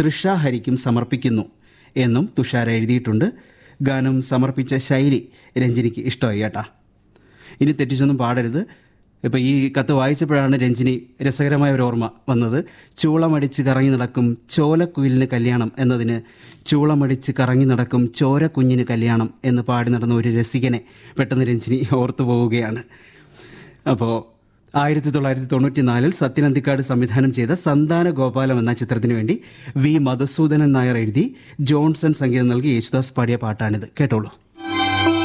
തൃഷ ഹരിക്കും സമർപ്പിക്കുന്നു എന്നും തുഷാര എഴുതിയിട്ടുണ്ട് ഗാനം സമർപ്പിച്ച ശൈലി രഞ്ജിനിക്ക് ഇഷ്ടമായി കേട്ടാ ഇനി തെറ്റിച്ചൊന്നും പാടരുത് ഇപ്പം ഈ കത്ത് വായിച്ചപ്പോഴാണ് രഞ്ജിനി രസകരമായ ഒരു ഓർമ്മ വന്നത് ചൂളമടിച്ച് കറങ്ങി നടക്കും ചോലക്കുയിലിന് കല്യാണം എന്നതിന് ചൂളമടിച്ച് കറങ്ങി നടക്കും ചോരക്കുഞ്ഞിന് കല്യാണം എന്ന് പാടി നടന്ന ഒരു രസികനെ പെട്ടെന്ന് രഞ്ജിനി ഓർത്തു പോവുകയാണ് അപ്പോൾ ആയിരത്തി തൊള്ളായിരത്തി തൊണ്ണൂറ്റി നാലിൽ സത്യനന്ദിക്കാട് സംവിധാനം ചെയ്ത സന്താന ഗോപാലം എന്ന ചിത്രത്തിന് വേണ്ടി വി മധുസൂദനൻ നായർ എഴുതി ജോൺസൺ സംഗീതം നൽകി യേശുദാസ് പാടിയ പാട്ടാണിത് കേട്ടോളൂ